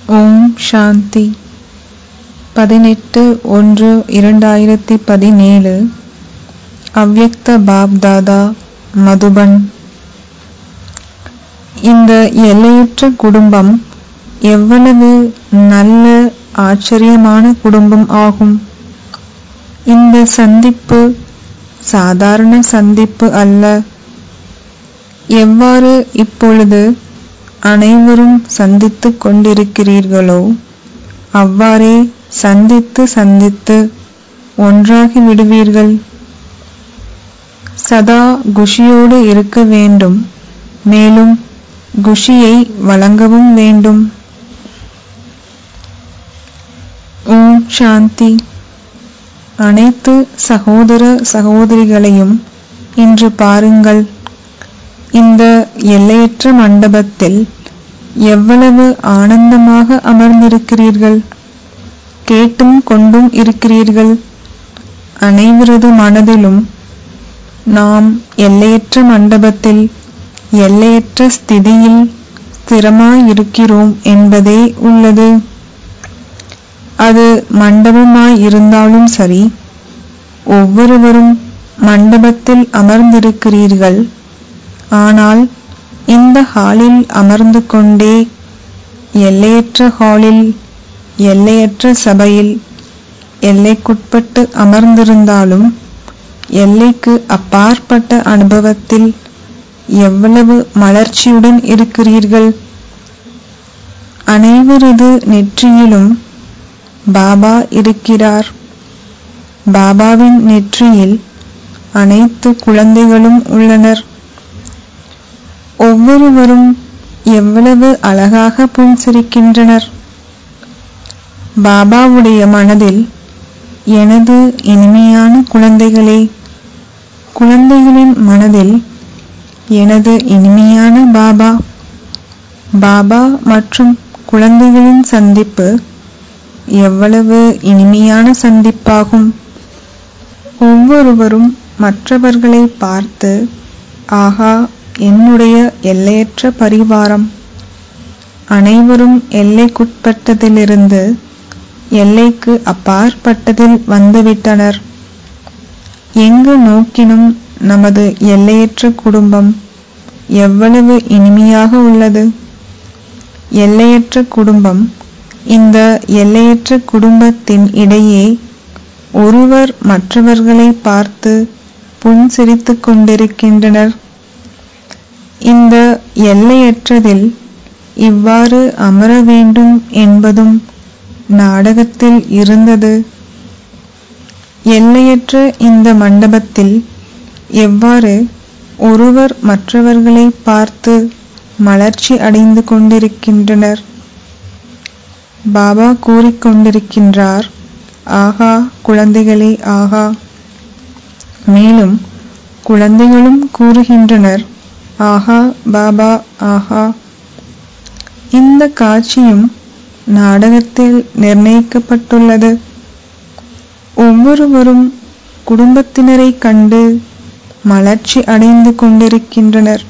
ஓம் சாந்தி பதினெட்டு ஒன்று இரண்டாயிரத்தி பதினேழு அவ்யக்த பாப் தாதா மதுபன் இந்த எல்லையற்ற குடும்பம் எவ்வளவு நல்ல ஆச்சரியமான குடும்பம் ஆகும் இந்த சந்திப்பு சாதாரண சந்திப்பு அல்ல எவ்வாறு இப்பொழுது அனைவரும் சந்தித்துக் கொண்டிருக்கிறீர்களோ அவ்வாறே சந்தித்து சந்தித்து ஒன்றாகி விடுவீர்கள் சதா குஷியோடு இருக்க வேண்டும் மேலும் குஷியை வழங்கவும் வேண்டும் ஓம் சாந்தி அனைத்து சகோதர சகோதரிகளையும் இன்று பாருங்கள் இந்த எல்லையற்ற மண்டபத்தில் எவ்வளவு ஆனந்தமாக அமர்ந்திருக்கிறீர்கள் கேட்டும் கொண்டும் இருக்கிறீர்கள் அனைவரது மனதிலும் நாம் எல்லையற்ற மண்டபத்தில் எல்லையற்ற ஸ்திதியில் ஸ்திரமாயிருக்கிறோம் என்பதே உள்ளது அது மண்டபமாய் இருந்தாலும் சரி ஒவ்வொருவரும் மண்டபத்தில் அமர்ந்திருக்கிறீர்கள் ஆனால் இந்த ஹாலில் அமர்ந்து கொண்டே எல்லையற்ற ஹாலில் எல்லையற்ற சபையில் எல்லைக்குட்பட்டு அமர்ந்திருந்தாலும் எல்லைக்கு அப்பாற்பட்ட அனுபவத்தில் எவ்வளவு மலர்ச்சியுடன் இருக்கிறீர்கள் அனைவரது நெற்றியிலும் பாபா இருக்கிறார் பாபாவின் நெற்றியில் அனைத்து குழந்தைகளும் உள்ளனர் ஒவ்வொருவரும் எவ்வளவு அழகாக புன்சிரிக்கின்றனர் பாபாவுடைய மனதில் எனது இனிமையான குழந்தைகளே குழந்தைகளின் மனதில் எனது இனிமையான பாபா பாபா மற்றும் குழந்தைகளின் சந்திப்பு எவ்வளவு இனிமையான சந்திப்பாகும் ஒவ்வொருவரும் மற்றவர்களை பார்த்து ஆகா என்னுடைய எல்லையற்ற பரிவாரம் அனைவரும் எல்லைக்குட்பட்டதிலிருந்து எல்லைக்கு அப்பாற்பட்டதில் வந்துவிட்டனர் எங்கு நோக்கினும் நமது எல்லையற்ற குடும்பம் எவ்வளவு இனிமையாக உள்ளது எல்லையற்ற குடும்பம் இந்த எல்லையற்ற குடும்பத்தின் இடையே ஒருவர் மற்றவர்களை பார்த்து புன்சிரித்துக் கொண்டிருக்கின்றனர் இந்த எல்லையற்றதில் இவ்வாறு அமர வேண்டும் என்பதும் நாடகத்தில் இருந்தது எல்லையற்ற இந்த மண்டபத்தில் எவ்வாறு ஒருவர் மற்றவர்களை பார்த்து மலர்ச்சி அடைந்து கொண்டிருக்கின்றனர் பாபா கூறிக்கொண்டிருக்கின்றார் ஆகா குழந்தைகளே ஆகா மேலும் குழந்தைகளும் கூறுகின்றனர் ஆஹா பாபா ஆஹா இந்த காட்சியும் நாடகத்தில் நிர்ணயிக்கப்பட்டுள்ளது ஒவ்வொருவரும் குடும்பத்தினரை கண்டு மலர்ச்சி அடைந்து கொண்டிருக்கின்றனர்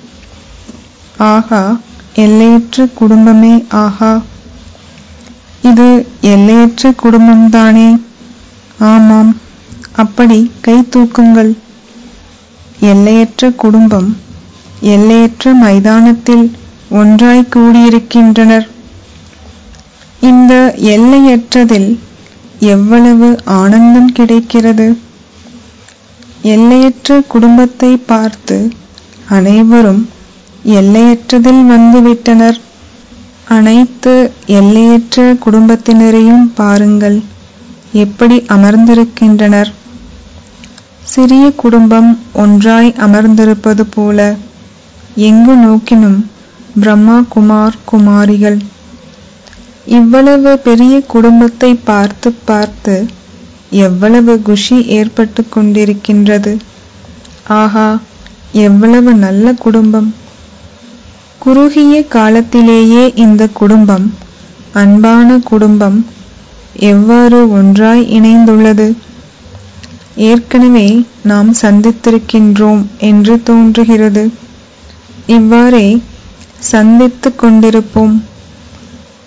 ஆகா எல்லையற்ற குடும்பமே ஆகா இது எல்லையற்ற குடும்பம்தானே ஆமாம் அப்படி கை தூக்குங்கள் எல்லையற்ற குடும்பம் எல்லையற்ற மைதானத்தில் ஒன்றாய் கூடியிருக்கின்றனர் இந்த எல்லையற்றதில் எவ்வளவு ஆனந்தம் கிடைக்கிறது எல்லையற்ற குடும்பத்தை பார்த்து அனைவரும் எல்லையற்றதில் வந்துவிட்டனர் அனைத்து எல்லையற்ற குடும்பத்தினரையும் பாருங்கள் எப்படி அமர்ந்திருக்கின்றனர் சிறிய குடும்பம் ஒன்றாய் அமர்ந்திருப்பது போல எங்கு நோக்கினும் பிரம்மா குமார் குமாரிகள் இவ்வளவு பெரிய குடும்பத்தை பார்த்து பார்த்து எவ்வளவு குஷி ஏற்பட்டு கொண்டிருக்கின்றது ஆஹா எவ்வளவு நல்ல குடும்பம் குறுகிய காலத்திலேயே இந்த குடும்பம் அன்பான குடும்பம் எவ்வாறு ஒன்றாய் இணைந்துள்ளது ஏற்கனவே நாம் சந்தித்திருக்கின்றோம் என்று தோன்றுகிறது இவ்வாறே சந்தித்துக் கொண்டிருப்போம்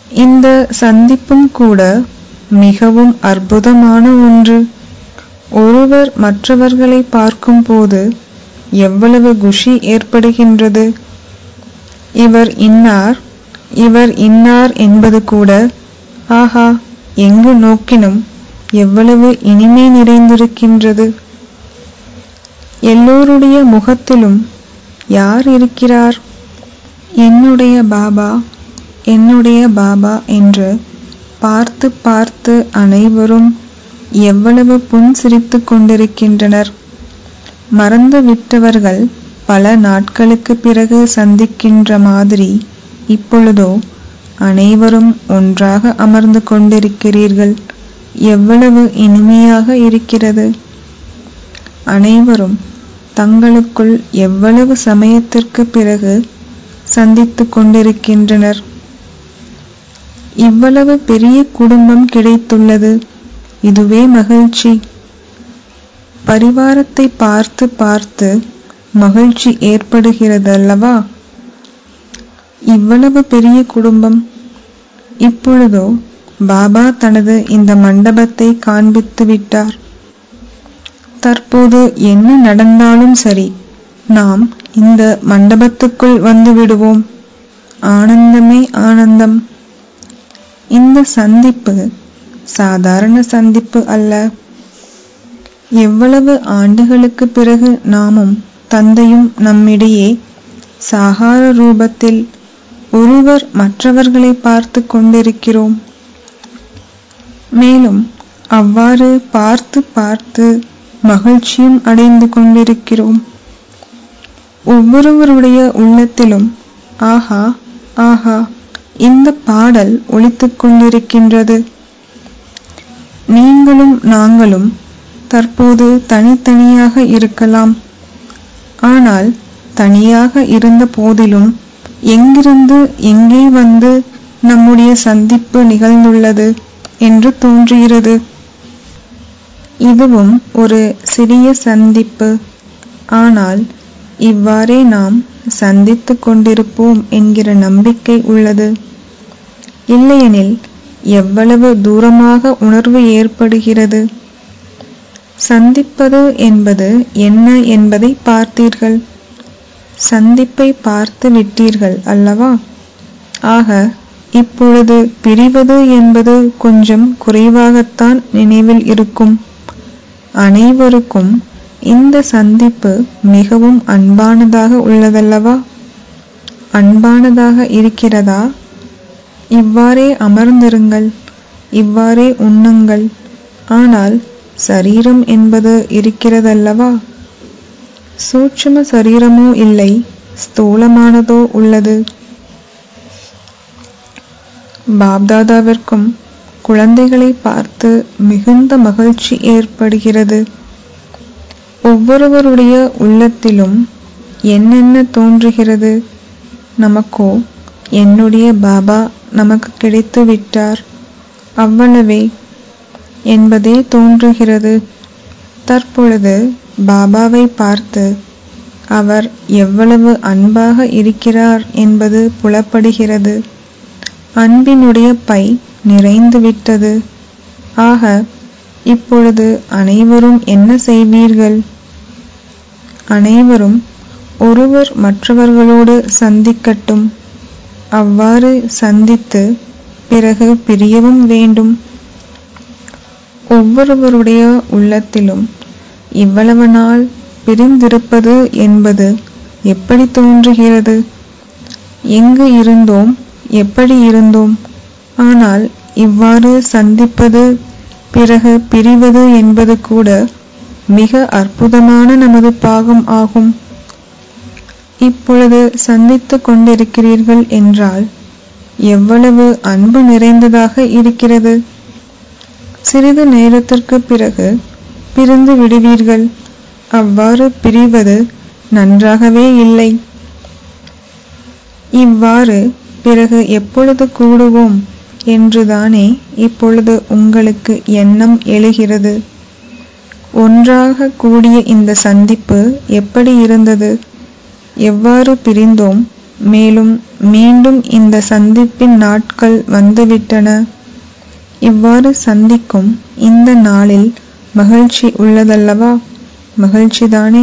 இந்த சந்திப்பும் கூட மிகவும் அற்புதமான ஒன்று ஒருவர் மற்றவர்களை பார்க்கும்போது எவ்வளவு குஷி ஏற்படுகின்றது இவர் இன்னார் இவர் இன்னார் என்பது கூட ஆஹா எங்கு நோக்கினும் எவ்வளவு இனிமை நிறைந்திருக்கின்றது எல்லோருடைய முகத்திலும் யார் இருக்கிறார் என்னுடைய பாபா என்னுடைய பாபா என்று பார்த்து பார்த்து அனைவரும் எவ்வளவு புன்சிரித்துக் கொண்டிருக்கின்றனர் மறந்து விட்டவர்கள் பல நாட்களுக்கு பிறகு சந்திக்கின்ற மாதிரி இப்பொழுதோ அனைவரும் ஒன்றாக அமர்ந்து கொண்டிருக்கிறீர்கள் எவ்வளவு இனிமையாக இருக்கிறது அனைவரும் தங்களுக்குள் எவ்வளவு சமயத்திற்கு பிறகு சந்தித்துக் கொண்டிருக்கின்றனர் இவ்வளவு பெரிய குடும்பம் கிடைத்துள்ளது இதுவே மகிழ்ச்சி பரிவாரத்தை பார்த்து பார்த்து மகிழ்ச்சி ஏற்படுகிறதல்லவா இவ்வளவு பெரிய குடும்பம் இப்பொழுதோ பாபா தனது இந்த மண்டபத்தை காண்பித்து விட்டார் தற்போது என்ன நடந்தாலும் சரி நாம் இந்த மண்டபத்துக்குள் வந்து விடுவோம் ஆனந்தமே ஆனந்தம் இந்த சந்திப்பு சாதாரண சந்திப்பு அல்ல எவ்வளவு ஆண்டுகளுக்கு பிறகு நாமும் தந்தையும் நம்மிடையே சாகார ரூபத்தில் ஒருவர் மற்றவர்களை பார்த்து கொண்டிருக்கிறோம் மேலும் அவ்வாறு பார்த்து பார்த்து மகிழ்ச்சியும் அடைந்து கொண்டிருக்கிறோம் ஒவ்வொருவருடைய உள்ளத்திலும் ஆஹா ஆஹா இந்த பாடல் ஒலித்துக் கொண்டிருக்கின்றது நீங்களும் நாங்களும் தற்போது தனித்தனியாக இருக்கலாம் ஆனால் தனியாக இருந்த போதிலும் எங்கிருந்து எங்கே வந்து நம்முடைய சந்திப்பு நிகழ்ந்துள்ளது என்று தோன்றுகிறது இதுவும் ஒரு சிறிய சந்திப்பு ஆனால் இவ்வாறே நாம் சந்தித்துக் கொண்டிருப்போம் என்கிற நம்பிக்கை உள்ளது இல்லையெனில் எவ்வளவு தூரமாக உணர்வு ஏற்படுகிறது சந்திப்பது என்பது என்ன என்பதை பார்த்தீர்கள் சந்திப்பை பார்த்து விட்டீர்கள் அல்லவா ஆக இப்பொழுது பிரிவது என்பது கொஞ்சம் குறைவாகத்தான் நினைவில் இருக்கும் அனைவருக்கும் இந்த சந்திப்பு மிகவும் அன்பானதாக உள்ளதல்லவா அன்பானதாக இருக்கிறதா இவ்வாறே அமர்ந்திருங்கள் இவ்வாறே உண்ணுங்கள் ஆனால் சரீரம் என்பது இருக்கிறதல்லவா சூட்சும சரீரமோ இல்லை ஸ்தூலமானதோ உள்ளது பாப்தாதாவிற்கும் குழந்தைகளை பார்த்து மிகுந்த மகிழ்ச்சி ஏற்படுகிறது ஒவ்வொருவருடைய உள்ளத்திலும் என்னென்ன தோன்றுகிறது நமக்கோ என்னுடைய பாபா நமக்கு கிடைத்து விட்டார் அவ்வளவே என்பதே தோன்றுகிறது தற்பொழுது பாபாவை பார்த்து அவர் எவ்வளவு அன்பாக இருக்கிறார் என்பது புலப்படுகிறது அன்பினுடைய பை நிறைந்துவிட்டது ஆக இப்பொழுது அனைவரும் என்ன செய்வீர்கள் அனைவரும் ஒருவர் மற்றவர்களோடு சந்திக்கட்டும் அவ்வாறு சந்தித்து பிறகு பிரியவும் வேண்டும் ஒவ்வொருவருடைய உள்ளத்திலும் இவ்வளவு நாள் பிரிந்திருப்பது என்பது எப்படி தோன்றுகிறது எங்கு இருந்தோம் எப்படி இருந்தோம் ஆனால் இவ்வாறு சந்திப்பது பிறகு பிரிவது என்பது கூட மிக அற்புதமான நமது பாகம் ஆகும் இப்பொழுது சந்தித்துக் கொண்டிருக்கிறீர்கள் என்றால் எவ்வளவு அன்பு நிறைந்ததாக இருக்கிறது சிறிது நேரத்திற்கு பிறகு பிரிந்து விடுவீர்கள் அவ்வாறு பிரிவது நன்றாகவே இல்லை இவ்வாறு பிறகு எப்பொழுது கூடுவோம் என்றுதானே இப்பொழுது உங்களுக்கு எண்ணம் எழுகிறது ஒன்றாக கூடிய இந்த சந்திப்பு எப்படி இருந்தது எவ்வாறு பிரிந்தோம் மேலும் மீண்டும் இந்த சந்திப்பின் நாட்கள் வந்துவிட்டன இவ்வாறு சந்திக்கும் இந்த நாளில் மகிழ்ச்சி உள்ளதல்லவா மகிழ்ச்சிதானே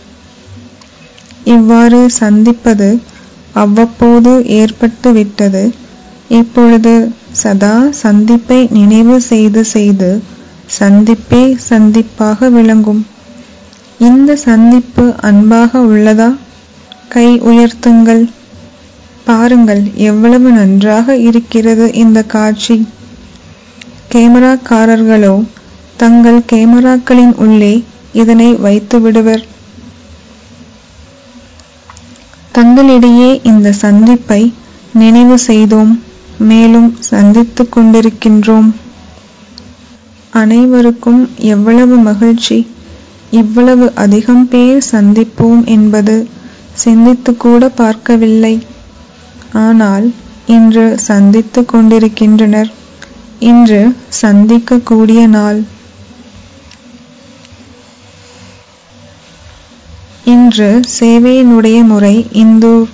இவ்வாறு சந்திப்பது அவ்வப்போது ஏற்பட்டு விட்டது இப்பொழுது சதா சந்திப்பை நினைவு செய்து செய்து சந்திப்பே சந்திப்பாக விளங்கும் இந்த சந்திப்பு அன்பாக உள்ளதா கை உயர்த்துங்கள் பாருங்கள் எவ்வளவு நன்றாக இருக்கிறது இந்த காட்சி கேமராக்காரர்களோ தங்கள் கேமராக்களின் உள்ளே இதனை வைத்து விடுவர் தங்களிடையே இந்த சந்திப்பை நினைவு செய்தோம் மேலும் சந்தித்துக் கொண்டிருக்கின்றோம் அனைவருக்கும் எவ்வளவு மகிழ்ச்சி இவ்வளவு அதிகம் பேர் சந்திப்போம் என்பது சிந்தித்துக்கூட பார்க்கவில்லை ஆனால் இன்று சந்தித்துக் கொண்டிருக்கின்றனர் இன்று சந்திக்கக்கூடிய நாள் இன்று சேவையினுடைய முறை இந்தூர்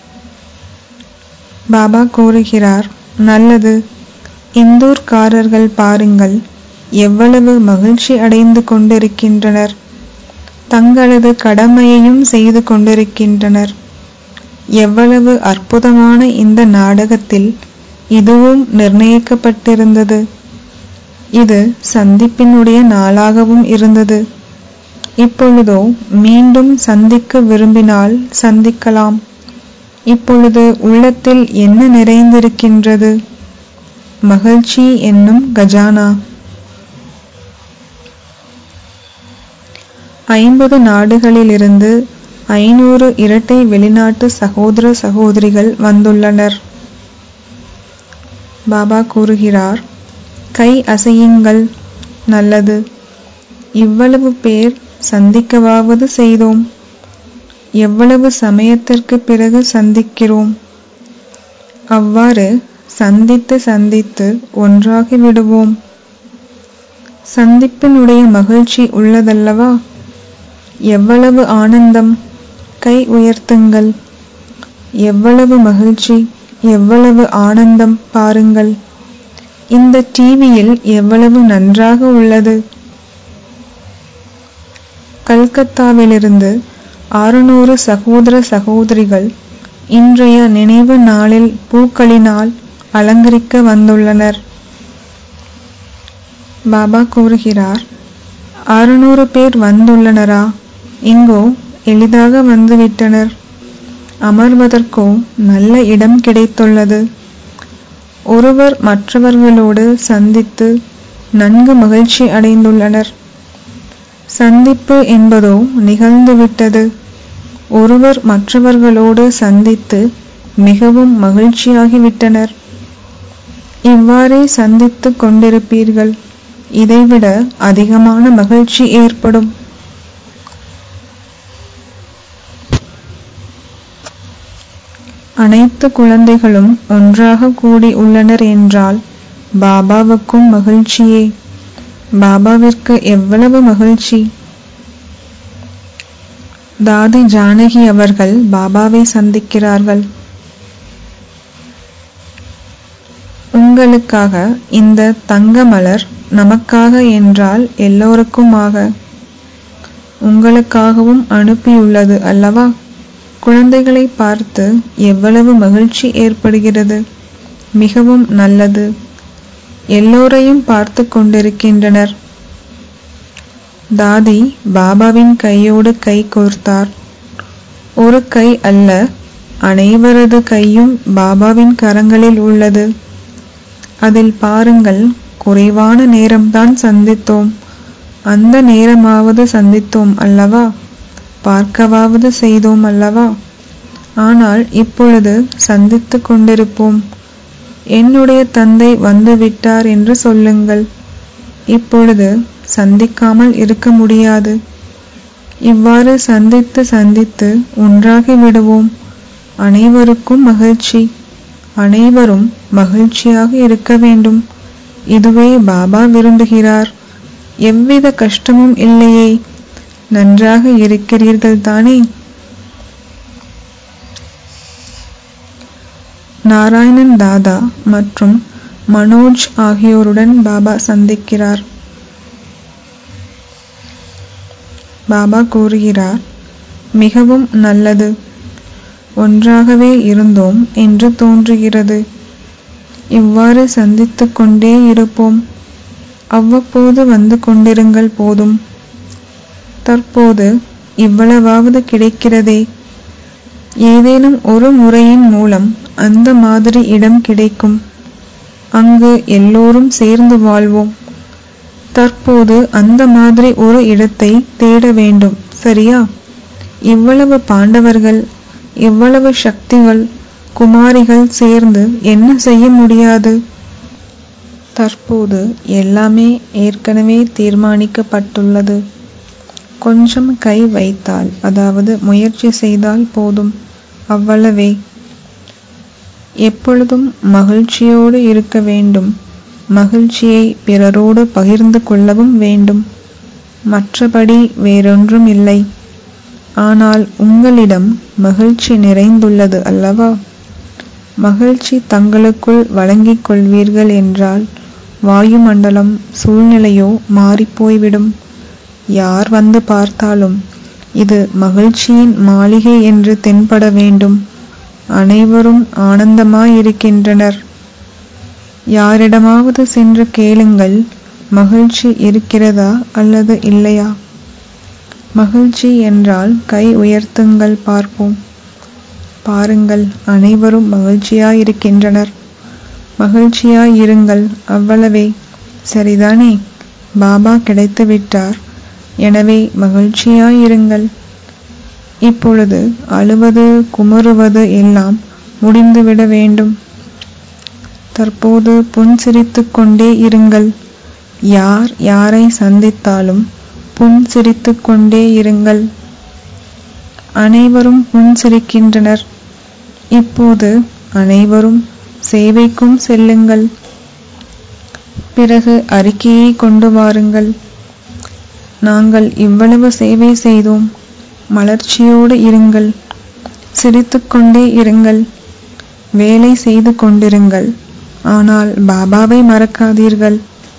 பாபா கூறுகிறார் நல்லது இந்தூர்காரர்கள் பாருங்கள் எவ்வளவு மகிழ்ச்சி அடைந்து கொண்டிருக்கின்றனர் தங்களது கடமையையும் செய்து கொண்டிருக்கின்றனர் எவ்வளவு அற்புதமான இந்த நாடகத்தில் இதுவும் நிர்ணயிக்கப்பட்டிருந்தது இது சந்திப்பினுடைய நாளாகவும் இருந்தது இப்பொழுதோ மீண்டும் சந்திக்க விரும்பினால் சந்திக்கலாம் இப்பொழுது உள்ளத்தில் என்ன நிறைந்திருக்கின்றது மகிழ்ச்சி என்னும் கஜானா ஐம்பது நாடுகளிலிருந்து ஐநூறு இரட்டை வெளிநாட்டு சகோதர சகோதரிகள் வந்துள்ளனர் பாபா கூறுகிறார் கை அசையுங்கள் நல்லது இவ்வளவு பேர் சந்திக்கவாவது செய்தோம் எவ்வளவு சமயத்திற்கு பிறகு சந்திக்கிறோம் அவ்வாறு சந்தித்து சந்தித்து ஒன்றாகி விடுவோம் சந்திப்பினுடைய மகிழ்ச்சி உள்ளதல்லவா எவ்வளவு ஆனந்தம் கை உயர்த்துங்கள் எவ்வளவு மகிழ்ச்சி எவ்வளவு ஆனந்தம் பாருங்கள் இந்த டிவியில் எவ்வளவு நன்றாக உள்ளது கல்கத்தாவிலிருந்து அறுநூறு சகோதர சகோதரிகள் இன்றைய நினைவு நாளில் பூக்களினால் அலங்கரிக்க வந்துள்ளனர் பாபா கூறுகிறார் அறுநூறு பேர் வந்துள்ளனரா இங்கோ எளிதாக வந்துவிட்டனர் அமர்வதற்கோ நல்ல இடம் கிடைத்துள்ளது ஒருவர் மற்றவர்களோடு சந்தித்து நன்கு மகிழ்ச்சி அடைந்துள்ளனர் சந்திப்பு என்பதோ நிகழ்ந்துவிட்டது ஒருவர் மற்றவர்களோடு சந்தித்து மிகவும் மகிழ்ச்சியாகிவிட்டனர் இவ்வாறே சந்தித்துக் கொண்டிருப்பீர்கள் இதைவிட அதிகமான மகிழ்ச்சி ஏற்படும் அனைத்து குழந்தைகளும் ஒன்றாக கூடி உள்ளனர் என்றால் பாபாவுக்கும் மகிழ்ச்சியே பாபாவிற்கு எவ்வளவு மகிழ்ச்சி தாதி ஜானகி அவர்கள் பாபாவை சந்திக்கிறார்கள் உங்களுக்காக இந்த தங்க மலர் நமக்காக என்றால் எல்லோருக்குமாக உங்களுக்காகவும் அனுப்பியுள்ளது அல்லவா குழந்தைகளை பார்த்து எவ்வளவு மகிழ்ச்சி ஏற்படுகிறது மிகவும் நல்லது எல்லோரையும் பார்த்து கொண்டிருக்கின்றனர் தாதி பாபாவின் கையோடு கை கோர்த்தார் ஒரு கை அல்ல அனைவரது கையும் பாபாவின் கரங்களில் உள்ளது அதில் பாருங்கள் குறைவான நேரம்தான் சந்தித்தோம் அந்த நேரமாவது சந்தித்தோம் அல்லவா பார்க்கவாவது செய்தோம் அல்லவா ஆனால் இப்பொழுது சந்தித்துக் கொண்டிருப்போம் என்னுடைய தந்தை வந்துவிட்டார் என்று சொல்லுங்கள் இப்பொழுது சந்திக்காமல் இருக்க முடியாது இவ்வாறு சந்தித்து சந்தித்து ஒன்றாகி விடுவோம் அனைவருக்கும் மகிழ்ச்சி அனைவரும் மகிழ்ச்சியாக இருக்க வேண்டும் இதுவே பாபா விரும்புகிறார் எவ்வித கஷ்டமும் இல்லையே நன்றாக இருக்கிறீர்கள் தானே நாராயணன் தாதா மற்றும் மனோஜ் ஆகியோருடன் பாபா சந்திக்கிறார் பாபா கூறுகிறார் மிகவும் நல்லது ஒன்றாகவே இருந்தோம் என்று தோன்றுகிறது இவ்வாறு சந்தித்துக் கொண்டே இருப்போம் அவ்வப்போது வந்து கொண்டிருங்கள் போதும் தற்போது இவ்வளவாவது கிடைக்கிறதே ஏதேனும் ஒரு முறையின் மூலம் அந்த மாதிரி இடம் கிடைக்கும் அங்கு எல்லோரும் சேர்ந்து வாழ்வோம் தற்போது அந்த மாதிரி ஒரு இடத்தை தேட வேண்டும் சரியா இவ்வளவு பாண்டவர்கள் இவ்வளவு சக்திகள் குமாரிகள் சேர்ந்து என்ன செய்ய முடியாது தற்போது எல்லாமே ஏற்கனவே தீர்மானிக்கப்பட்டுள்ளது கொஞ்சம் கை வைத்தால் அதாவது முயற்சி செய்தால் போதும் அவ்வளவே எப்பொழுதும் மகிழ்ச்சியோடு இருக்க வேண்டும் மகிழ்ச்சியை பிறரோடு பகிர்ந்து கொள்ளவும் வேண்டும் மற்றபடி வேறொன்றும் இல்லை ஆனால் உங்களிடம் மகிழ்ச்சி நிறைந்துள்ளது அல்லவா மகிழ்ச்சி தங்களுக்குள் வழங்கிக் கொள்வீர்கள் என்றால் வாயுமண்டலம் சூழ்நிலையோ மாறிப்போய்விடும் யார் வந்து பார்த்தாலும் இது மகிழ்ச்சியின் மாளிகை என்று தென்பட வேண்டும் அனைவரும் ஆனந்தமாயிருக்கின்றனர் யாரிடமாவது சென்று கேளுங்கள் மகிழ்ச்சி இருக்கிறதா அல்லது இல்லையா மகிழ்ச்சி என்றால் கை உயர்த்துங்கள் பார்ப்போம் பாருங்கள் அனைவரும் மகிழ்ச்சியாயிருக்கின்றனர் மகிழ்ச்சியாயிருங்கள் அவ்வளவே சரிதானே பாபா கிடைத்து விட்டார் எனவே மகிழ்ச்சியாயிருங்கள் இப்பொழுது அழுவது குமுறுவது எல்லாம் முடிந்துவிட வேண்டும் தற்போது புன்சிரித்துக் கொண்டே இருங்கள் யார் யாரை சந்தித்தாலும் புன்சிரித்துக் கொண்டே இருங்கள் அனைவரும் புன்சிரிக்கின்றனர் இப்போது அனைவரும் சேவைக்கும் செல்லுங்கள் பிறகு அறிக்கையை கொண்டு வாருங்கள் நாங்கள் இவ்வளவு சேவை செய்தோம் மலர்ச்சியோடு இருங்கள் சிரித்துக்கொண்டே இருங்கள் வேலை செய்து கொண்டிருங்கள் ஆனால் பாபாவை மறக்காதீர்கள்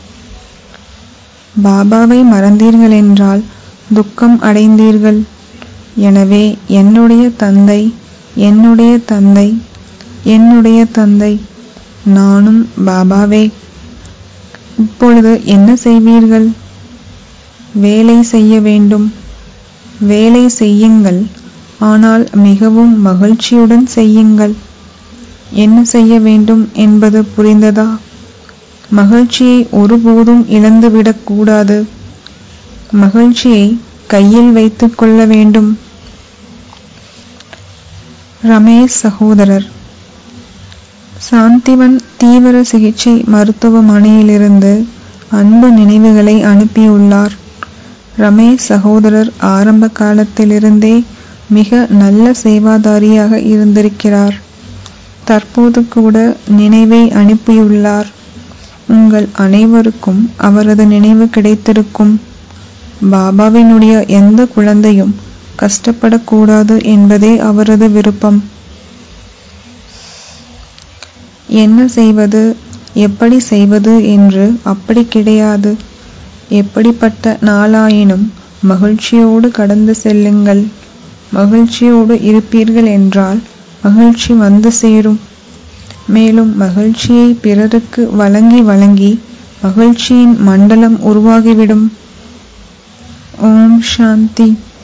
பாபாவை மறந்தீர்கள் என்றால் துக்கம் அடைந்தீர்கள் எனவே என்னுடைய தந்தை என்னுடைய தந்தை என்னுடைய தந்தை நானும் பாபாவே இப்பொழுது என்ன செய்வீர்கள் வேலை செய்ய வேண்டும் வேலை செய்யுங்கள் ஆனால் மிகவும் மகிழ்ச்சியுடன் செய்யுங்கள் என்ன செய்ய வேண்டும் என்பது புரிந்ததா மகிழ்ச்சியை ஒருபோதும் இழந்துவிடக் கூடாது மகிழ்ச்சியை கையில் வைத்துக் கொள்ள வேண்டும் ரமேஷ் சகோதரர் சாந்திவன் தீவிர சிகிச்சை மருத்துவமனையிலிருந்து அன்பு நினைவுகளை அனுப்பியுள்ளார் ரமேஷ் சகோதரர் ஆரம்ப காலத்திலிருந்தே மிக நல்ல சேவாதாரியாக இருந்திருக்கிறார் தற்போது கூட நினைவை அனுப்பியுள்ளார் உங்கள் அனைவருக்கும் அவரது நினைவு கிடைத்திருக்கும் பாபாவினுடைய எந்த குழந்தையும் கஷ்டப்படக்கூடாது என்பதே அவரது விருப்பம் என்ன செய்வது எப்படி செய்வது என்று அப்படி கிடையாது எப்படிப்பட்ட நாளாயினும் மகிழ்ச்சியோடு கடந்து செல்லுங்கள் மகிழ்ச்சியோடு இருப்பீர்கள் என்றால் மகிழ்ச்சி வந்து சேரும் மேலும் மகிழ்ச்சியை பிறருக்கு வழங்கி வழங்கி மகிழ்ச்சியின் மண்டலம் உருவாகிவிடும் ஓம் சாந்தி